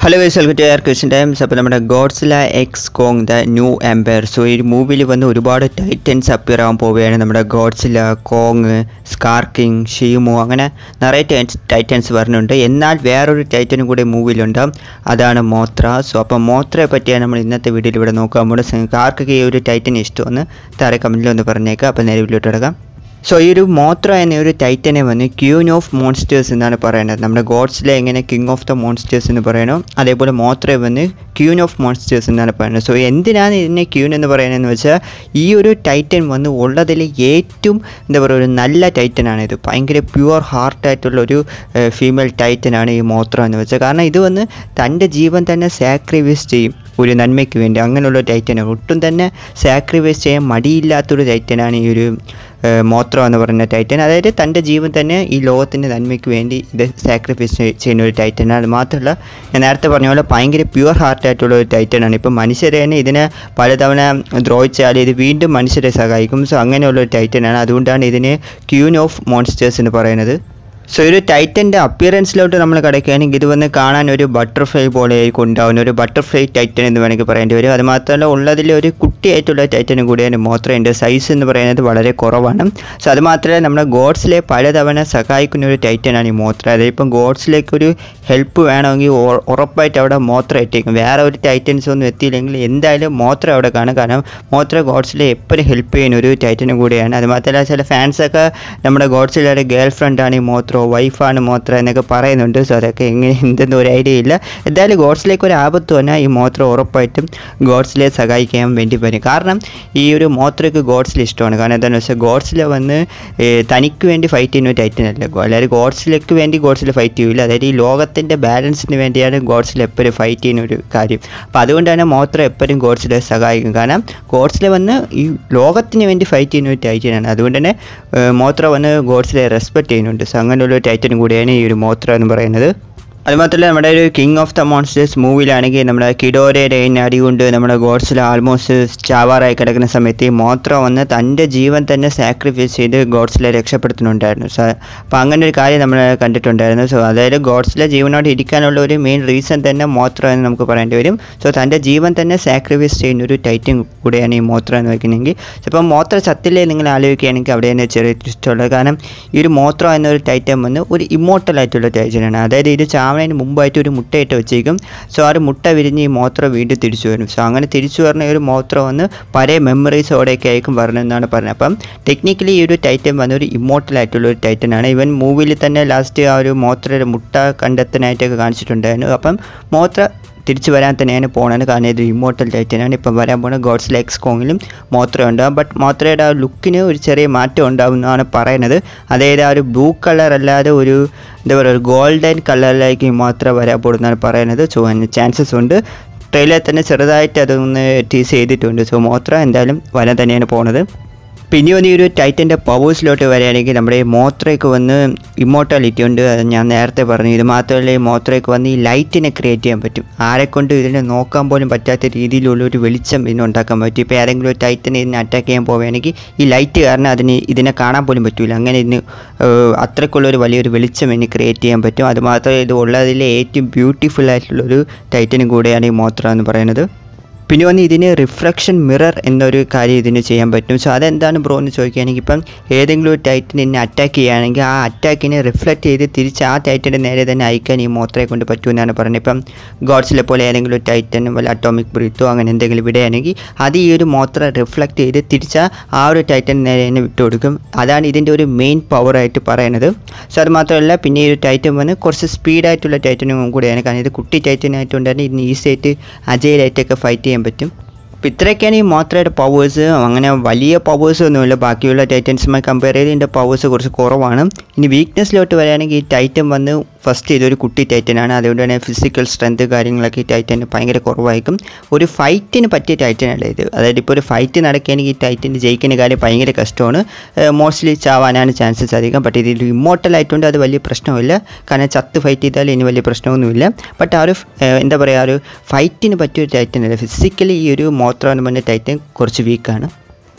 hello guys welcome to air question times അപ്പോൾ നമ്മുടെ Godzilla x Kong the new empire so ഈ മൂവിയിൽ വന്ന് ഒരുപാട് ടൈറ്റൻസ് അപ്പിയർ ആവാൻ പോവുകയാണ് നമ്മുടെ ഗോഡ്സില കോങ് സ്കാർക്കിങ് ഷീമോ അങ്ങനെ നിറയെ ടൈറ്റൻസ് ടൈറ്റൻസ് വരുന്നുണ്ട് എന്നാൽ വേറൊരു ടൈറ്റനും കൂടി മൂവിയിലുണ്ട് അതാണ് മോത്ര സോ അപ്പോൾ മോത്രയെ പറ്റിയാണ് നമ്മൾ ഇന്നത്തെ വീഡിയോയിൽ ഇവിടെ നോക്കാൻ പോകുന്നത് നിങ്ങൾക്ക് ആർക്കൊക്കെ ഈ ഒരു ടൈറ്റൻ ഇഷ്ടമെന്ന് താഴെ കമൻറ്റിൽ ഒന്ന് പറഞ്ഞേക്കാം അപ്പോൾ നേരെ വീട്ടിലോട്ട് കിടക്കാം സോ ഈ ഒരു മോത്ര എന്ന ഒരു ടൈറ്റനെ വന്ന് ക്യൂൻ ഓഫ് മോൺസ്റ്റേഴ്സ് എന്നാണ് പറയുന്നത് നമ്മുടെ ഗോഡ്സിലെ എങ്ങനെ കിങ് ഓഫ് ദ മോൺസ്റ്റേഴ്സ് എന്ന് പറയണോ അതേപോലെ മോത്രയെ വന്ന് ക്യൂൻ ഓഫ് മോൺസ്റ്റേഴ്സ് എന്നാണ് പറയുന്നത് സോ എന്തിനാണ് ഇതിനെ ക്യൂൻ എന്ന് പറയുന്നതെന്ന് വെച്ചാൽ ഈ ഒരു ടൈറ്റൻ വന്ന് ഉള്ളതിൽ ഏറ്റവും എന്താ പറയുക ഒരു നല്ല ടൈറ്റനാണ് ഇത് ഭയങ്കര പ്യുവർ ഹാർട്ടായിട്ടുള്ള ഒരു ഫീമെയിൽ ടൈറ്റനാണ് ഈ മോത്ര എന്ന് വെച്ചാൽ കാരണം ഇത് വന്ന് തൻ്റെ ജീവൻ തന്നെ സാക്രിഫൈസ് ചെയ്യും ഒരു നന്മയ്ക്ക് വേണ്ടി അങ്ങനെയുള്ള ടൈറ്റനാണ് ഒട്ടും തന്നെ സാക്രിഫൈസ് ചെയ്യാൻ മടിയില്ലാത്തൊരു ടൈറ്റനാണ് ഈ ഒരു ഏഹ് മോത്ര എന്ന് പറയുന്ന ടൈറ്റൻ അതായത് തൻ്റെ ജീവൻ തന്നെ ഈ ലോകത്തിൻ്റെ നന്മയ്ക്ക് വേണ്ടി ഇത് സാക്രിഫൈസ് ചെയ്യുന്ന ഒരു ടൈറ്റനാണ് അത് മാത്രമല്ല ഞാൻ നേരത്തെ പറഞ്ഞ പോലെ ഭയങ്കര പ്യുവർ ഹാർട്ടായിട്ടുള്ള ഒരു ടൈറ്റനാണ് ഇപ്പം മനുഷ്യരെ തന്നെ ഇതിനെ പലതവണ ദ്രോഹിച്ചാൽ ഇത് വീണ്ടും മനുഷ്യരെ സഹായിക്കും സോ അങ്ങനെയുള്ള ഒരു ടൈറ്റനാണ് അതുകൊണ്ടാണ് ഇതിനെ ക്യൂൻ ഓഫ് മോൺസ്റ്റേഴ്സ് എന്ന് പറയുന്നത് സോ ഒരു ടൈറ്റൻ്റെ അപ്പിയറൻസിലോട്ട് നമ്മൾ കിടക്കുകയാണെങ്കിൽ ഇത് വന്ന് കാണാൻ ഒരു ബട്ടർഫ്ലൈ പോലെ ആയിരിക്കും ഉണ്ടാവുന്ന ഒരു ബട്ടർഫ്ലൈ ടൈറ്റൻ എന്ന് വേണമെങ്കിൽ പറയേണ്ടി വരും അത് മാത്രമല്ല ഉള്ളതിൽ ഒരു കുട്ടിയായിട്ടുള്ള ടൈറ്റനും കൂടിയാണ് മോത്രയുണ്ട് സൈസ് എന്ന് പറയുന്നത് വളരെ കുറവാണ് സോ അത് മാത്രമല്ല നമ്മുടെ ഗോഡ്സിലെ പലതവണ സഹായിക്കുന്ന ഒരു ടൈറ്റനാണ് ഈ മോത്ര അതായത് ഇപ്പം ഗോഡ്സിലേക്ക് ഒരു ഹെൽപ്പ് വേണമെങ്കിൽ ഉ- ഉറപ്പായിട്ട് അവിടെ മോത്ര എത്തിക്കും വേറെ ഒരു ടൈറ്റൻസ് ഒന്നും എത്തിയില്ലെങ്കിൽ എന്തായാലും മോത്ര അവിടെ കാണും കാരണം മോത്ര ഗോഡ്സിലെ എപ്പോഴും ഹെൽപ്പ് ചെയ്യുന്ന ഒരു ടൈറ്റനും കൂടിയാണ് അത് മാത്രമല്ല ചില ഫാൻസൊക്കെ നമ്മുടെ ഗോഡ്സിലയുടെ ഗേൾ ഫ്രണ്ടാണ് ഈ മോത്രോ വൈഫാണ് മോത്ര എന്നൊക്കെ പറയുന്നുണ്ട് സോ അതൊക്കെ എങ്ങനെ എന്തെന്ന് ഒരു ഐഡിയ ഇല്ല എന്തായാലും ഗോഡ്സിലേക്ക് ഒരു ആപത്ത് വന്നാൽ ഈ മോത്ര ഉറപ്പായിട്ടും ഗോഡ്സിലെ സഹായിക്കാൻ വേണ്ടി വരും കാരണം ഈ ഒരു മോത്രയ്ക്ക് ഗോഡ്സിൽ ഇഷ്ടമാണ് കാരണം എന്താണെന്ന് വെച്ചാൽ ഗോഡ്സിലെ വന്ന് ഏർ, തനിക്ക് വേണ്ടി ഫൈറ്റ് ചെയ്യുന്ന ഒരു ടൈറ്റൻ അല്ല അതായത് ഗോഡ്സിലേക്ക് വേണ്ടി ഗോഡ്സിൽ ഫൈറ്റ് ചെയ്യില്ല അതായത് ഈ ലോകത്തിൻ്റെ ബാലൻസിന് വേണ്ടിയാണ് ഗോഡ്സിൽ എപ്പോഴും ഫൈറ്റ് ചെയ്യുന്ന ഒരു കാര്യം അപ്പോൾ അതുകൊണ്ടാണ് മോത്ര എപ്പോഴും ഗോഡ്സിലെ സഹായിക്കും കാരണം ഗോഡ്സിലെ വന്ന് ഈ ലോകത്തിന് വേണ്ടി ഫൈറ്റ് ചെയ്യുന്ന ഒരു ടൈറ്റനാണ് അതുകൊണ്ട് തന്നെ ഏർ, മോത്ര വന്ന് ഗോഡ്സിലെ റെസ്പെക്ട് ചെയ്യുന്നുണ്ട് സോ അങ്ങനെയുള്ള ഒരു ടൈറ്റനും കൂടിയാണ് ഈ ഒരു മോത്ര എന്ന് പറയുന്നത് അതുമാത്രമല്ല നമ്മുടെ ഒരു കിങ് ഓഫ് ദ മോൺസ്റ്റേഴ്സ് മൂവിയിലാണെങ്കിൽ നമ്മുടെ കിഡോരയുടെ അടികൊണ്ട് നമ്മുടെ ഗോഡ്സിൽ ആൾമോസ്റ്റ് ചാവാറായി കിടക്കുന്ന സമയത്ത് ഈ മോത്ര വന്ന് തൻ്റെ ജീവൻ തന്നെ സാക്രിഫൈസ് ചെയ്ത് ഗോഡ്സിലെ രക്ഷപ്പെടുത്തുന്നുണ്ടായിരുന്നു സോ അപ്പോൾ അങ്ങനെ ഒരു കാര്യം നമ്മൾ കണ്ടിട്ടുണ്ടായിരുന്നു സോ അതായത് ഗോഡ്സിലെ ജീവനോട് ഇരിക്കാനുള്ള ഒരു മെയിൻ റീസൺ തന്നെ മോത്ര എന്ന് നമുക്ക് പറയേണ്ടി വരും സോ തൻ്റെ ജീവൻ തന്നെ സാക്രിഫൈസ് ചെയ്യുന്ന ഒരു ടൈറ്റും കൂടെയാണ് ഈ മോത്ര എന്ന് വയ്ക്കുന്നെങ്കിൽ ചിലപ്പോൾ മോത്ര ചത്തില്ലേ നിങ്ങൾ ആലോചിക്കുകയാണെങ്കിൽ അവിടെ തന്നെ ചെറിയ ട്വിസ്റ്റുള്ളത് കാരണം ഈ ഒരു മോത്ര എന്നൊരു ടൈറ്റൻ വന്ന് ഒരു ഇമ്മോർട്ടൽ ആയിട്ടുള്ള ടൈറ്റനാണ് അതായത് ഇത് ചാവുന്നതിന് മുമ്പായിട്ട് ഒരു മുട്ടയിട്ട് വെച്ചേക്കും സോ ആ ഒരു മുട്ട വിരിഞ്ഞ് ഈ മോത്ര വീണ്ടും തിരിച്ചു വരും സോ അങ്ങനെ തിരിച്ചു വരുന്ന ഈ ഒരു മോത്ര വന്ന് പഴയ മെമ്മറീസോടെയൊക്കെ ആയിരിക്കും വരണമെന്നാണ് പറഞ്ഞത് അപ്പം ടെക്നിക്കലി ഈ ഒരു ടൈറ്റൻ വന്ന ഒരു ഇമ്മോർട്ടൽ ആയിട്ടുള്ള ഒരു ടൈറ്റനാണ് ഇവൻ മൂവിയിൽ തന്നെ ലാസ്റ്റ് ആ ഒരു മോത്രയുടെ മുട്ട കണ്ടെത്താനായിട്ടൊക്കെ കാണിച്ചിട്ടുണ്ടായിരുന്നു അപ്പം മോത്ര തിരിച്ചു വരാൻ തന്നെയാണ് പോണത് കാരണം ഇത് ഇമ്മോർട്ടൽ ടൈറ്റനാണ് ഇപ്പം വരാൻ പോകുന്നത് ഗോഡ്സ് ലെക്സ് കോങ്ങിലും മോത്ര ഉണ്ടാകും ബട്ട് മോത്രയുടെ ആ ലുക്കിന് ഒരു ചെറിയ മാറ്റം ഉണ്ടാവും എന്നാണ് പറയുന്നത് അതായത് ആ ഒരു ബ്ലൂ കളർ അല്ലാതെ ഒരു എന്താ പറയുക ഒരു ഗോൾഡൻ കളറിലേക്ക് മോത്ര വരാൻ പോകുന്നതാണ് പറയുന്നത് സോ അതിന് ചാൻസസ് ഉണ്ട് ട്രെയിലർ തന്നെ ചെറുതായിട്ട് അതൊന്ന് ടീസ് ചെയ്തിട്ടുണ്ട് സോ മോത്ര എന്തായാലും വരാൻ തന്നെയാണ് പോണത് പിന്നെ ഒന്ന് ഈ ഒരു ടൈറ്റൻ്റെ പവേഴ്സിലോട്ട് വരികയാണെങ്കിൽ നമ്മുടെ ഈ മോത്രയ്ക്ക് വന്ന് ഇമ്മോർട്ടാലിറ്റി ഉണ്ട് അത് ഞാൻ നേരത്തെ പറഞ്ഞു ഇത് മാത്രമല്ല ഈ മോത്രയ്ക്ക് വന്ന് ഈ ലൈറ്റിനെ ക്രിയേറ്റ് ചെയ്യാൻ പറ്റും ആരെക്കൊണ്ട് ഇതിനെ നോക്കാൻ പോലും പറ്റാത്ത രീതിയിലുള്ള ഒരു വെളിച്ചം ഇതിന് ഉണ്ടാക്കാൻ പറ്റും ഇപ്പോൾ ഏതെങ്കിലും ഒരു ടൈറ്റനെ ഇതിനെ അറ്റാക്ക് ചെയ്യാൻ പോവുകയാണെങ്കിൽ ഈ ലൈറ്റ് കാരണം അതിന് ഇതിനെ കാണാൻ പോലും പറ്റില്ല അങ്ങനെ ഇതിന് ഏഹ്, അത്രയ്ക്കുള്ള ഒരു വലിയൊരു വെളിച്ചം ഇതിന് ക്രിയേറ്റ് ചെയ്യാൻ പറ്റും അത് മാത്രമല്ല ഇത് ഉള്ളതിലെ ഏറ്റവും ബ്യൂട്ടിഫുൾ ആയിട്ടുള്ളൊരു ടൈറ്റനും കൂടെയാണ് ഈ മോത്ര എന്ന് പറയുന്നത് പിന്നെ വന്ന് ഇതിന് റിഫ്ലക്ഷൻ മിറർ എന്നൊരു കാര്യം ഇതിന് ചെയ്യാൻ പറ്റും സോ അതെന്താണ് ബ്രോ എന്ന് ചോദിക്കുകയാണെങ്കിൽ ഇപ്പം ഏതെങ്കിലും ഒരു ടൈറ്റിനെ എന്നെ അറ്റാക്ക് ചെയ്യുകയാണെങ്കിൽ ആ അറ്റാക്കിനെ റിഫ്ലക്റ്റ് ചെയ്ത് തിരിച്ച് ആ ടൈറ്റിൻ്റെ നേരെ തന്നെ അയക്കാൻ ഈ മോത്രയെ കൊണ്ട് പറ്റുമെന്നാണ് പറയുന്നത് ഇപ്പം ഗോഡ്സിലെ പോലെ ഏതെങ്കിലും ഒരു ടൈറ്റൻ വല്ല അറ്റോമിക് ബ്രീത്തോ അങ്ങനെ എന്തെങ്കിലും വിടുകയാണെങ്കിൽ അത് ഈ ഒരു മോത്ര റിഫ്ലക്റ്റ് ചെയ്ത് തിരിച്ച് ആ ഒരു ടൈറ്റൻ നേരെ തന്നെ വിട്ടുകൊടുക്കും അതാണ് ഇതിൻ്റെ ഒരു മെയിൻ പവറായിട്ട് പറയുന്നത് സോ അത് മാത്രമല്ല പിന്നെ ഈ ഒരു ടൈറ്റൻ വന്ന് കുറച്ച് സ്പീഡായിട്ടുള്ള ടൈറ്റനും കൂടെയാണ് കാരണം ഇത് കുട്ടി ടൈറ്റനായതുകൊണ്ട് തന്നെ ഇതിന് ഈസി ആയിട്ട് അജയിലായിട്ടൊക്കെ ഫൈറ്റ് ചെയ്യാൻ പറ്റും അപ്പോൾ ഇത്രയൊക്കെയാണ് ഈ മോത്രയുടെ പവേഴ്സ് അങ്ങനെ വലിയ പവേഴ്സ് ഒന്നുമില്ല ബാക്കിയുള്ള ടൈറ്റൻസുമായി കമ്പയർ ചെയ്ത് ഇതിൻ്റെ പവേഴ്സ് കുറച്ച് കുറവാണ് ഇനി വീക്ക്നെസ്സിലോട്ട് വരികയാണെങ്കിൽ ഈ ടൈറ്റൻ വന്ന് ഫസ്റ്റ് ഇതൊരു കുട്ടി ടൈറ്റനാണ് അതുകൊണ്ട് തന്നെ ഫിസിക്കൽ സ്ട്രെങ്ത് കാര്യങ്ങളൊക്കെ ഈ ടൈറ്റന് ഭയങ്കര കുറവായിരിക്കും ഒരു ഫൈറ്റിന് പറ്റിയ ടൈറ്റൻ അല്ല ഇത് അതായത് ഇപ്പോൾ ഒരു ഫൈറ്റ് നടക്കുകയാണെങ്കിൽ ഈ ടൈറ്റന് ജയിക്കുന്ന കാര്യം ഭയങ്കര കഷ്ടമാണ് മോസ്റ്റ്ലി ചാവാനാണ് ചാൻസസ് അധികം ബട്ട് ഇതിൽ ഇമ്മോർട്ടൽ ആയിട്ടുണ്ട് അത് വലിയ പ്രശ്നമില്ല കാരണം ചത്ത് ഫൈറ്റ് ചെയ്താൽ ഇനി വലിയ പ്രശ്നമൊന്നുമില്ല ബട്ട് ആ ഒരു ഏഹ്, എന്താ പറയുക ആ ഒരു ഫൈറ്റിന് പറ്റിയ ഒരു ടൈറ്റൻ അല്ല ഫിസിക്കലി ഈ ഒരു മോത്ര എന്ന് പറഞ്ഞ ടൈറ്റൻ കുറച്ച് വീക്കാണ്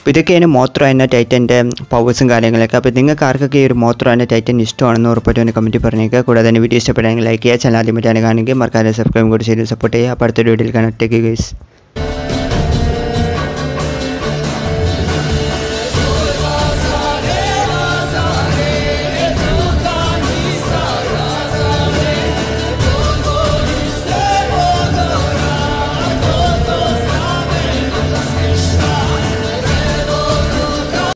അപ്പോൾ ഇതൊക്കെയാണ് മോത്രോ എന്ന ടൈറ്റൻ്റെ പവേഴ്സും കാര്യങ്ങളൊക്കെ അപ്പോൾ നിങ്ങൾക്ക് ആർക്കൊക്കെ ഈ ഒരു മോത്രോ എന്ന ടൈറ്റൻ ഇഷ്ടമാണെന്ന് ഉറപ്പായിട്ടും എന്നെ കമൻറ്റ് പറഞ്ഞേക്കുക കൂടാതെ തന്നെ വീഡിയോ ഇഷ്ടപ്പെടുകയാണെങ്കിൽ ലൈക്ക് ചെയ്യുക ചാനൽ ആദ്യമായിട്ടാണ് കാണുമെങ്കിൽ മറക്കാതെ സബ്സ്ക്രൈബ് കൂടി ചെയ്ത് സപ്പോർട്ട് ചെയ്യുക അപ്പോൾ അടുത്തൊരു വീഡിയോയിൽ കാണാം ടേക്ക് ഗൈസ്